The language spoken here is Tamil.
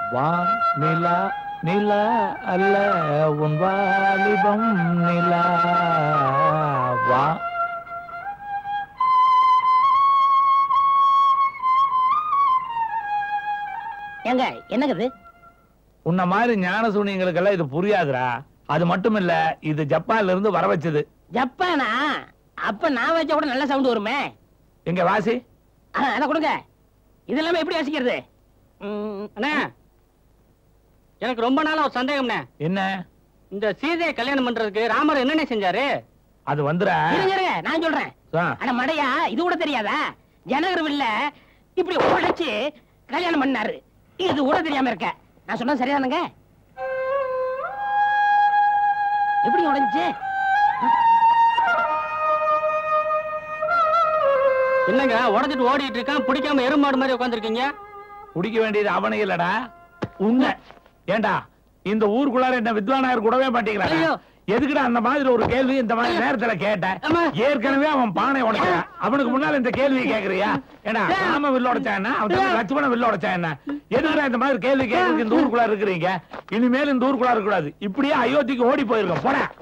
வா நிலா நிலா அல்ல உன் வாலிபம் நிலா வா ஏங்க என்னங்குது உன்ன மாதிரி ஞான சூனியங்களுக்கெல்லாம் இது புரியாதுடா அது மட்டும் இல்ல இது ஜப்பான்ல இருந்து வர வச்சது ஜப்பானா அப்ப நான் வச்சா கூட நல்ல சவுண்ட் வருமே எங்க வாசி ஆ, அதை கொடுங்க இது இல்லாம எப்படி வாசிக்கிறது அண்ணே எனக்கு ரொம்ப நாளா ஒரு சந்தேகம்ண்ணே என்ன இந்த சீதையை கல்யாணம் பண்றதுக்கு ராமர் என்னண்ணே செஞ்சாரு அது வந்துடா இருங்க இருங்க நான் சொல்றேன் ஆ. அட மடையா இது கூட தெரியாதா ஜனகர்வில்ல இப்படி உடைச்சு கல்யாணம் பண்ணாரு இது கூட தெரியாம இருக்க நான் சொன்னது சரிதானுங்க எப்படி உடைஞ்சு என்னங்க உடஞ்சிட்டு ஓடிட்டு இருக்கான் பிடிக்காம எருமாடு மாதிரி உட்காந்துருக்கீங்க குடிக்க வேண்டியது அவனை இல்லடா உன்னை ஏண்டா இந்த ஊருக்குள்ளார என்ன வித்வானாயர் கூடவே மாட்டேங்கிறாங்க ஐயோ. எதுக்குடா அந்த மாதிரி ஒரு கேள்வி இந்த மாதிரி நேரத்துல கேட்டேன் அம்மா. ஏற்கனவே அவன் பானை உடைச்சான் அவனுக்கு முன்னால இந்த கேள்வி கேக்குறியா ஏடா ராம வில்ல உடைச்சான் என்ன அவன் தம்பி லட்சுமண வில்ல உடைச்சான் என்ன எதுக்குடா இந்த மாதிரி கேள்வி கேட்கறதுக்கு இந்த ஊருக்குள்ள இருக்கிறீங்க இனிமேல் இந்த ஊருக்குள்ள இருக்க கூடாது இப்படியே அயோத்திக்கு ஓடி போயிருக்கோம் போடா